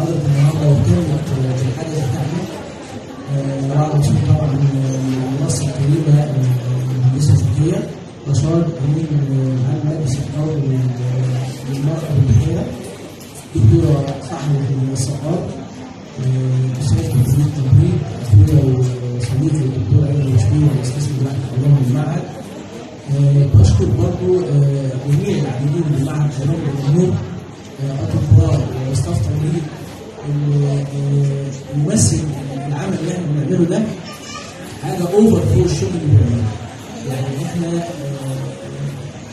حضرت النهارده واهتمت بالحدث بتاعنا آه، بعد وصول طبعا المنصه الكريمه المهندسه زكيه رشاد من